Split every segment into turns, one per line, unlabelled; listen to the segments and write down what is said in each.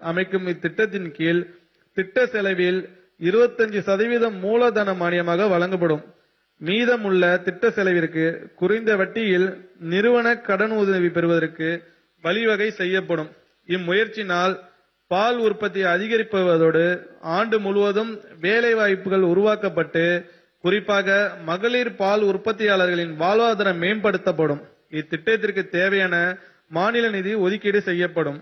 அமைக்கும் இத்திட்டத்தின் கீழ் திட்ட செலவில் 25% சதவீதம் மூலதன மானியமாக வழங்கப்படும் மீதமுள்ள திட்ட செலவிற்கு குறைந்த வட்டியில் நிறுவன கடன் உதவி பெறுவதற்கு வழிவகை செய்யப்படும் இம்முயற்சினால் பால் உற்பத்தி அதிகரிப்பதோடு ஆண்டு முழுவதும் வேலை வாய்ப்புகள் உருவாக்கப்பட்டு குறிப்பாக மகளிர் பால் உற்பத்தியாளர்களின் வாழ்வாதாரம் மேம்படுத்தப்படும் இத்திட்டத்திற்கு தேவையான மாநில நிதி ஒதுக்கீடு செய்யப்படும்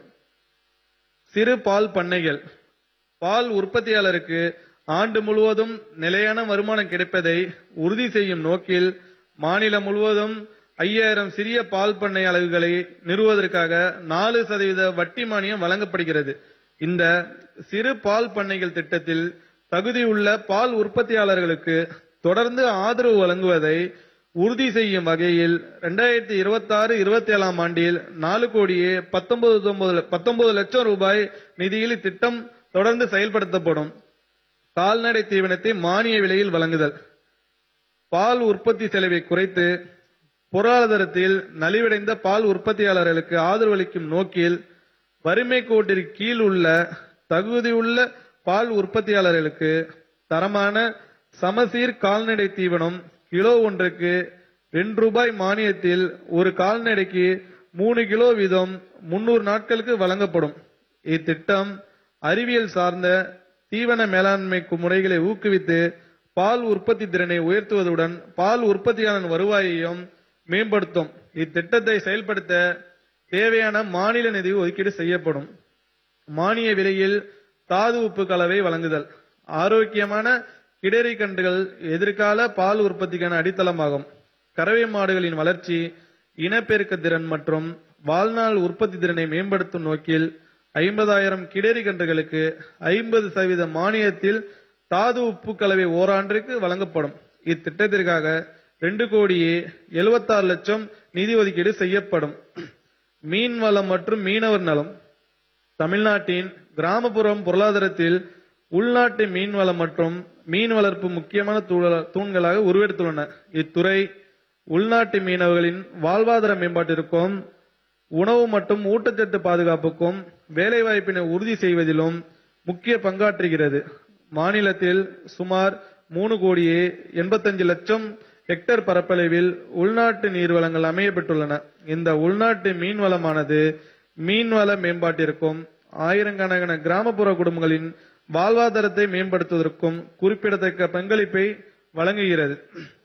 சிறு பால் பண்ணைகள் பால் உற்பத்தியாளருக்கு ஆண்டு முழுவதும் நிலையான வருமானம் கிடைப்பதை உறுதி செய்யும் நோக்கில் மாநிலம் முழுவதும் ஐயாயிரம் சிறிய பால் பண்ணை அலகுகளை நிறுவுவதற்காக நாலு சதவீத வட்டி மானியம் வழங்கப்படுகிறது இந்த சிறு பால் பண்ணைகள் திட்டத்தில் தகுதியுள்ள பால் உற்பத்தியாளர்களுக்கு தொடர்ந்து ஆதரவு வழங்குவதை உறுதி செய்யும் வகையில் ரெண்டாயிரத்தி இருபத்தி ஆறு இருபத்தி ஏழாம் ஆண்டில் நாலு கோடியே பத்தொன்பது பத்தொன்பது லட்சம் ரூபாய் நிதியில் இத்திட்டம் தொடர்ந்து செயல்படுத்தப்படும் கால்நடை தீவனத்தை மானிய விலையில் வழங்குதல் பால் உற்பத்தி செலவை குறைத்து பொருளாதாரத்தில் நலிவடைந்த பால் உற்பத்தியாளர்களுக்கு ஆதரவளிக்கும் நோக்கில் வறுமை கோட்டிற்கு கீழ் உள்ள தகுதியுள்ள பால் உற்பத்தியாளர்களுக்கு தரமான சமசீர் கால்நடை தீவனம் கிலோ ஒன்றுக்கு ரெண்டு ரூபாய் மானியத்தில் ஒரு கால்நடைக்கு மூணு கிலோ வீதம் முன்னூறு நாட்களுக்கு வழங்கப்படும் இத்திட்டம் அறிவியல் சார்ந்த தீவன மேலாண்மை முறைகளை ஊக்குவித்து பால் உற்பத்தி திறனை உயர்த்துவதுடன் பால் உற்பத்தியாளர் வருவாயையும் மேம்படுத்தும் இத்திட்டத்தை செயல்படுத்த தேவையான மாநில நிதி ஒதுக்கீடு செய்யப்படும் மானிய விலையில் தாது உப்பு கலவை வழங்குதல் ஆரோக்கியமான கிடரி கன்றுகள் எதிர்கால பால் உற்பத்திக்கான அடித்தளமாகும் கறவை மாடுகளின் வளர்ச்சி இனப்பெருக்க திறன் மற்றும் வாழ்நாள் உற்பத்தி திறனை மேம்படுத்தும் நோக்கில் ஐம்பதாயிரம் கிடரி கன்றுகளுக்கு ஐம்பது சதவீத மானியத்தில் தாது உப்பு கலவை ஓராண்டிற்கு வழங்கப்படும் இத்திட்டத்திற்காக ரெண்டு கோடியே எழுபத்தாறு லட்சம் நிதி ஒதுக்கீடு செய்யப்படும் மீன் வளம் மற்றும் மீனவர் நலம் தமிழ்நாட்டின் கிராமப்புறம் பொருளாதாரத்தில் உள்நாட்டு மீன் வளம் மற்றும் மீன் வளர்ப்பு முக்கியமான தூண- தூண்களாக உருவெடுத்துள்ளன இத்துறை உள்நாட்டு மீனவர்களின் வாழ்வாதார மேம்பாட்டிற்கும் உணவு மற்றும் ஊட்டச்சத்து பாதுகாப்புக்கும் வேலைவாய்ப்பினை உறுதி செய்வதிலும் முக்கிய பங்காற்றுகிறது மாநிலத்தில் சுமார் மூணு கோடியே எண்பத்தஞ்சு லட்சம் ஹெக்டேர் பரப்பளவில் உள்நாட்டு நீர்வளங்கள் அமைய பெற்றுள்ளன இந்த உள்நாட்டு மீன் வளமானது மீன்வள மேம்பாட்டிற்கும் ஆயிரக்கணக்கான கிராமப்புற குடும்பங்களின் வாழ்வாதாரத்தை மேம்படுத்துவதற்கும் குறிப்பிடத்தக்க பங்களிப்பை வழங்குகிறது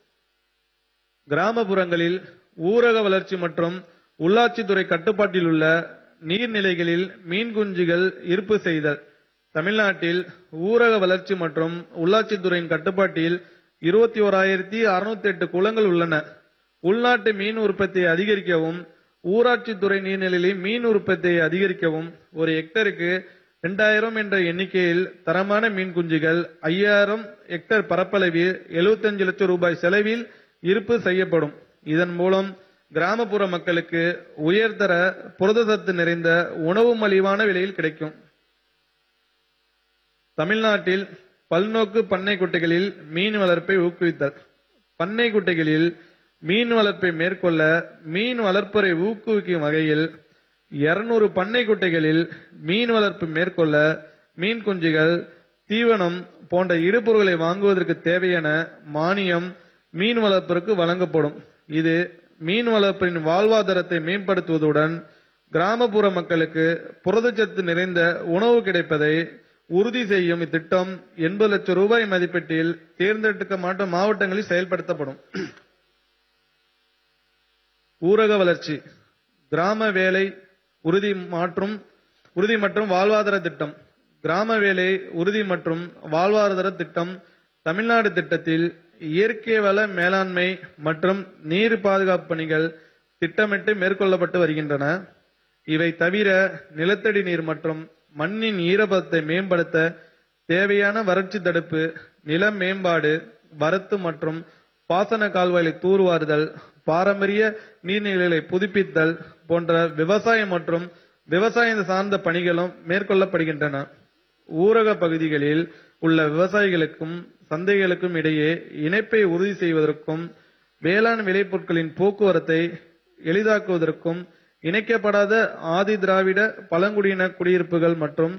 கிராமப்புறங்களில் ஊரக வளர்ச்சி மற்றும் உள்ளாட்சித்துறை கட்டுப்பாட்டில் உள்ள நீர்நிலைகளில் மீன் குஞ்சுகள் இருப்பு செய்தல் தமிழ்நாட்டில் ஊரக வளர்ச்சி மற்றும் உள்ளாட்சித்துறையின் கட்டுப்பாட்டில் இருபத்தி ஓராயிரத்தி அறுநூத்தி எட்டு குளங்கள் உள்ளன உள்நாட்டு மீன் உற்பத்தியை அதிகரிக்கவும் ஊராட்சித்துறை நீர்நிலைகளில் மீன் உற்பத்தியை அதிகரிக்கவும் ஒரு ஹெக்டருக்கு இரண்டாயிரம் என்ற எண்ணிக்கையில் தரமான மீன் குஞ்சுகள் ஐயாயிரம் ஹெக்டேர் பரப்பளவில் 75 லட்சம் ரூபாய் செலவில் இருப்பு செய்யப்படும் இதன் மூலம் கிராமப்புற மக்களுக்கு உயர்தர புரதசத்து நிறைந்த உணவு மலிவான விலையில் கிடைக்கும் தமிழ்நாட்டில் பல்நோக்கு பண்ணை குட்டைகளில் மீன் வளர்ப்பை ஊக்குவித்தல் பண்ணை குட்டைகளில் மீன் வளர்ப்பை மேற்கொள்ள மீன் வளர்ப்பரை ஊக்குவிக்கும் வகையில் 200 பண்ணை குட்டைகளில் மீன் வளர்ப்பு மேற்கொள்ள மீன் குஞ்சுகள் தீவனம் போன்ற இடுபொருட்களை வாங்குவதற்கு தேவையான மானியம் மீன் வளர்ப்பிற்கு வழங்கப்படும் இது மீன் வளர்ப்பின் வாழ்வாதாரத்தை மேம்படுத்துவதுடன் கிராமப்புற மக்களுக்கு புரதச்சத்து நிறைந்த உணவு கிடைப்பதை உறுதி செய்யும் இத்திட்டம் எண்பது லட்சம் ரூபாய் மதிப்பீட்டில் தேர்ந்தெடுக்கப்பட்ட மாவட்டங்களில் செயல்படுத்தப்படும் ஊரக வளர்ச்சி கிராம வேலை உறுதி மற்றும் உறுதி மற்றும் வாழ்வாதார திட்டம் கிராம வேலை உறுதி மற்றும் வாழ்வாதார திட்டம் தமிழ்நாடு திட்டத்தில் இயற்கை வள மேலாண்மை மற்றும் நீர் பாதுகாப்பு பணிகள் திட்டமிட்டு மேற்கொள்ளப்பட்டு வருகின்றன இவை தவிர நிலத்தடி நீர் மற்றும் மண்ணின் ஈரப்பதத்தை மேம்படுத்த தேவையான வறட்சி தடுப்பு நில மேம்பாடு வரத்து மற்றும் பாசன கால்வாய்களை தூர்வாறுதல் பாரம்பரிய நீர்நிலைகளை புதுப்பித்தல் போன்ற விவசாயம் மற்றும் விவசாயம் சார்ந்த பணிகளும் மேற்கொள்ளப்படுகின்றன ஊரக பகுதிகளில் உள்ள விவசாயிகளுக்கும் சந்தைகளுக்கும் இடையே இணைப்பை உறுதி செய்வதற்கும் வேளாண் விளைபொருட்களின் போக்குவரத்தை எளிதாக்குவதற்கும் இணைக்கப்படாத ஆதி திராவிட பழங்குடியின குடியிருப்புகள் மற்றும்